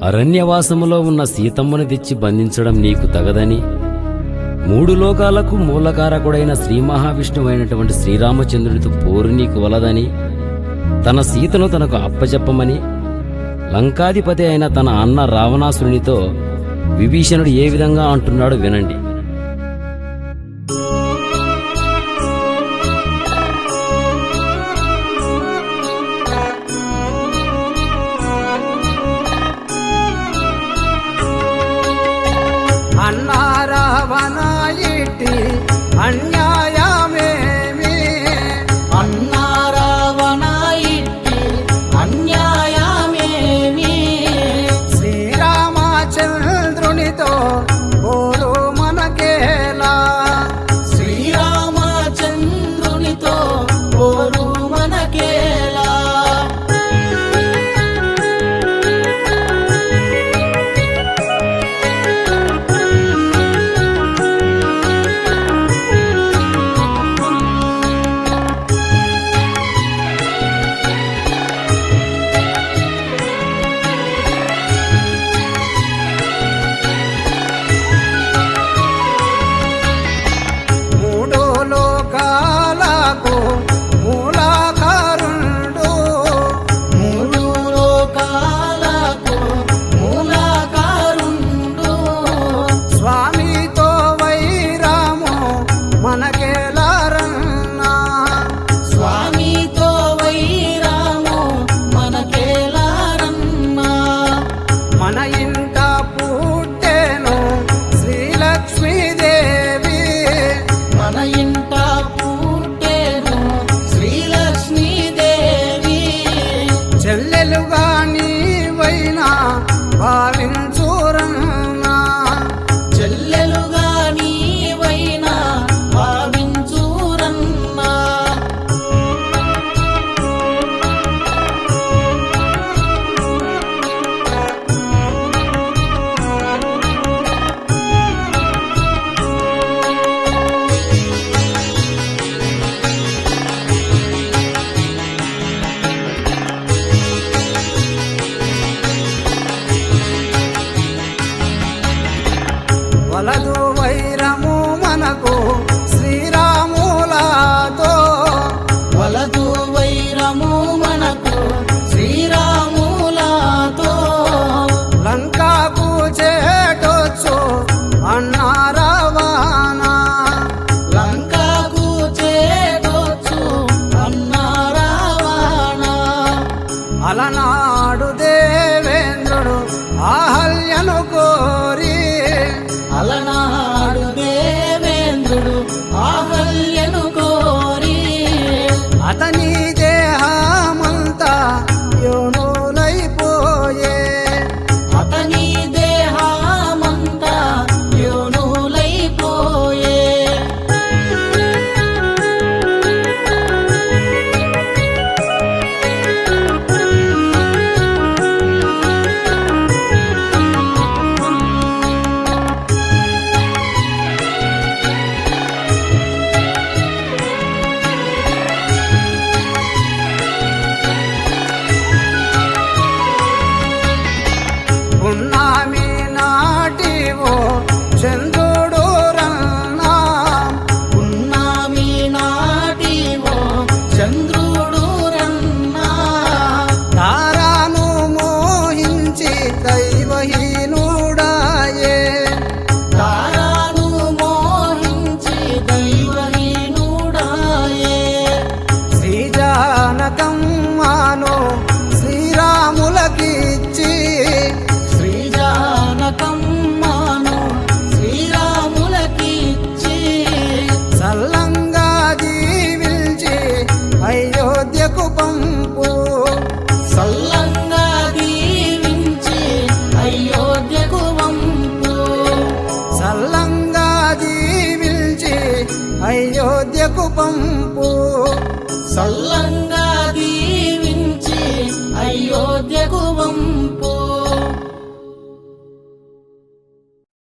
అరణ్యవాసములో ఉన్న సీతమ్మను తెచ్చి బంధించడం నీకు తగదని మూడు లోకాలకు మూలకారకుడైన శ్రీ మహావిష్ణువైనటువంటి శ్రీరామచంద్రుడితో పోరు నీకు వలదని తన సీతను తనకు అప్పచెప్పమని లంకాధిపతి అయిన తన అన్న రావణాసురునితో విభీషణుడు ఏ విధంగా అంటున్నాడో వినండి అన్నారావనాయిటి అన్యాయమేమి అన్నారావణాయిట్టి అన్యాయమేమి శ్రీరామచంద్రునితో ఓరు మనకేలా శ్రీరామచంద్రునితో పోరు మనకేలా మూడు లోకాలకు మూలాకారుండు మూడు లోకాలకు మూలాకారుండు స్వామితో వైరాము మనకేలారన్నా స్వామితో వైరాము మనకేలారన్నా మన ఇంట పుట్టెను శ్రీలక్ష్మీదేవి మన ఇంట పుట్టేను శ్రీలక్ష్మీదేవి చెల్లెలుగా నీవైనా భావించురన్నా చెల్లెలుగా నీవైనా భావించురన్నా వలదు వైరము మనకు శ్రీరాములతో వలదు వైరము మనకు శ్రీరాములతో లంకాకు చేటొచ్చు అన్నారవానా లంకాకు చేదొచ్చు అన్నారావాణా అలనాడు దేవేంద్రుడు ఆహల్యను కోరి అలనాడు దేవేంద్రుడు ఆహల్యను కోరి అతని దేహమంతా యోనులైపోయే అతని దేహమంతా యోనులైపోయే ఉన్నామి నాటివో చంద్రుడు రన్నా ఉన్నామి నాటివో చంద్రుడు రన్నా తారాను మోహించి దైవహీనుడాయే తారాను మోహించి దైవహీనుడాయే శ్రీజానకమ్మాను శ్రీరాములకిచ్చి శ్రీజానకమ్మను శ్రీరాములకిచ్చి సల్లంగా దీవిల్చి అయోధ్యకు పంపు సల్లంగా దీవించి అయోధ్యకు వంపు సల్లంగా దీవిల్చి అయోధ్యకు పంపు సల్లంగా దీవించి అయోధ్యకు వంపు